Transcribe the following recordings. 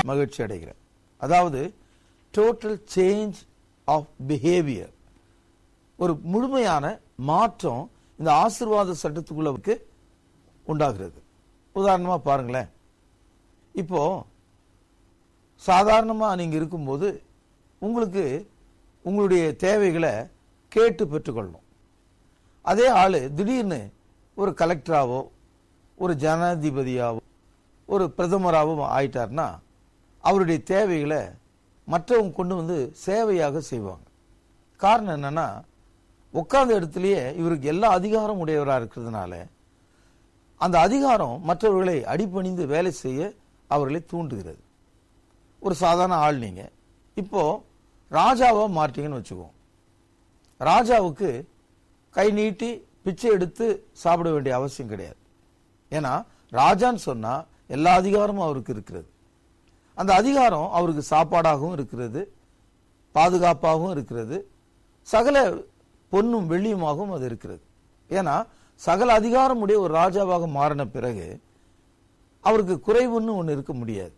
மகிழ்ச்சி அடைகிறேன் அதாவது டோட்டல் சேஞ்ச் ஆஃப் பிஹேவியர் ஒரு முழுமையான மாற்றம் இந்த ஆசீர்வாத சட்டத்துக்குள்ளவுக்கு உண்டாகிறது உதாரணமா பாருங்களேன் இப்போ சாதாரணமா நீங்க இருக்கும்போது உங்களுக்கு உங்களுடைய தேவைகளை கேட்டு பெற்றுக்கொள்ளணும் அதே ஆளு திடீர்னு ஒரு கலெக்டராவோ ஒரு ஜனாதிபதியாவோ ஒரு பிரதமராகவோ ஆயிட்டார்னா அவருடைய தேவைகளை மற்றவங்க கொண்டு வந்து சேவையாக செய்வாங்க காரணம் என்னன்னா உட்கார்ந்த இடத்துலயே இவருக்கு எல்லா அதிகாரம் உடையவராக இருக்கிறதுனால அந்த அதிகாரம் மற்றவர்களை அடிபணிந்து வேலை செய்ய அவர்களை தூண்டுகிறது ஒரு சாதாரண ஆள் நீங்க இப்போ ராஜாவா மாட்டீங்கன்னு வச்சுக்கோங்க ராஜாவுக்கு கை நீட்டி பிச்சை எடுத்து சாப்பிட வேண்டிய அவசியம் கிடையாது ஏன்னா ராஜான்னு சொன்னா எல்லா அதிகாரமும் அவருக்கு இருக்கிறது அந்த அதிகாரம் அவருக்கு சாப்பாடாகவும் இருக்கிறது பாதுகாப்பாகவும் இருக்கிறது சகல பொன்னும் வெள்ளியுமாகவும் அது இருக்கிறது ஏன்னா சகல அதிகாரம் உடைய ஒரு ராஜாவாக மாறின பிறகு அவருக்கு குறைவுன்னு ஒன்று இருக்க முடியாது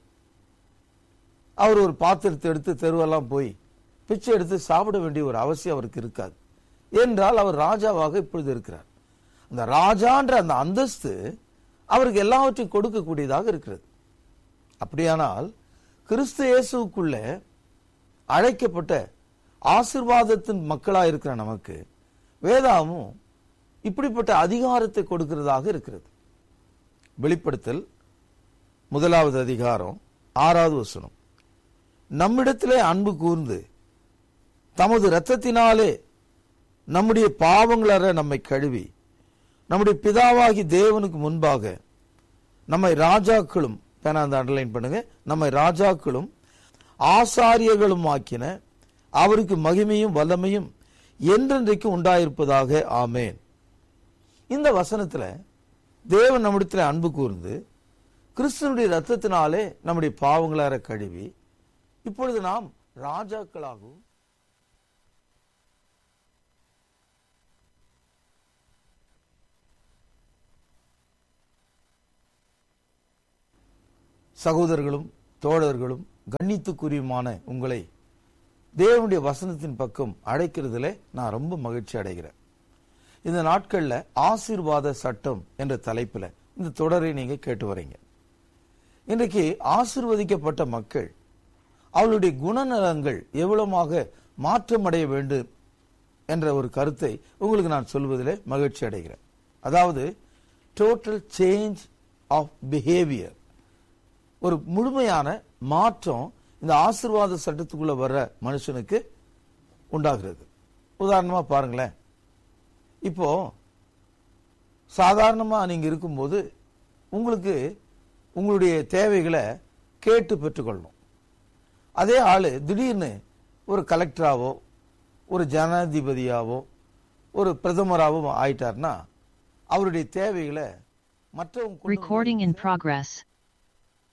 அவர் ஒரு பாத்திரத்தை எடுத்து தெருவெல்லாம் போய் பிச்சை எடுத்து சாப்பிட வேண்டிய ஒரு அவசியம் அவருக்கு இருக்காது என்றால் அவர் ராஜாவாக இப்பொழுது இருக்கிறார் அந்த ராஜான்ற அந்த அந்தஸ்து அவருக்கு எல்லாவற்றையும் கொடுக்கக்கூடியதாக இருக்கிறது அப்படியானால் கிறிஸ்து இயேசுக்குள்ள அழைக்கப்பட்ட ஆசிர்வாதத்தின் மக்களா இருக்கிற நமக்கு வேதாமும் இப்படிப்பட்ட அதிகாரத்தை கொடுக்கிறதாக இருக்கிறது வெளிப்படுத்தல் முதலாவது அதிகாரம் ஆறாவது வசனம் நம்மிடத்திலே அன்பு கூர்ந்து தமது இரத்தத்தினாலே நம்முடைய பாவங்களற நம்மை கழுவி நம்முடைய பிதாவாகி தேவனுக்கு முன்பாக நம்மை ராஜாக்களும் பேனா அந்த அண்டர்லைன் பண்ணுங்க நம்மை ராஜாக்களும் ஆசாரியர்களும் ஆக்கின அவருக்கு மகிமையும் வல்லமையும் என்றென்றைக்கு உண்டாயிருப்பதாக ஆமேன் இந்த வசனத்துல தேவன் நம்மிடத்துல அன்பு கூர்ந்து கிறிஸ்தனுடைய ரத்தத்தினாலே நம்முடைய பாவங்களார கழுவி இப்பொழுது நாம் ராஜாக்களாகவும் சகோதரர்களும் தோழர்களும் கண்ணித்துக்குரியுமான உங்களை தேவனுடைய வசனத்தின் பக்கம் அழைக்கிறதுல நான் ரொம்ப மகிழ்ச்சி அடைகிறேன் இந்த நாட்கள்ல ஆசீர்வாத சட்டம் என்ற தலைப்புல இந்த தொடரை நீங்க கேட்டு வரீங்க இன்றைக்கு ஆசீர்வதிக்கப்பட்ட மக்கள் அவளுடைய குணநலங்கள் எவ்வளவுமாக மாற்றமடைய வேண்டும் என்ற ஒரு கருத்தை உங்களுக்கு நான் சொல்வதிலே மகிழ்ச்சி அடைகிறேன் அதாவது டோட்டல் சேஞ்ச் ஆஃப் பிஹேவியர் ஒரு முழுமையான மாற்றம் இந்த ஆசீர்வாத சட்டத்துக்குள்ள வர்ற மனுஷனுக்கு உண்டாகிறது உதாரணமா பாருங்களேன் இப்போ சாதாரணமா நீங்க இருக்கும்போது உங்களுக்கு உங்களுடைய தேவைகளை கேட்டு பெற்றுக்கொள்ளணும் அதே ஆளு திடீர்னு ஒரு கலெக்டராவோ ஒரு ஜனாதிபதியாவோ ஒரு பிரதமராவோ ஆயிட்டார்னா அவருடைய தேவைகளை மற்றவங்க கொண்டு வந்து Recording in progress.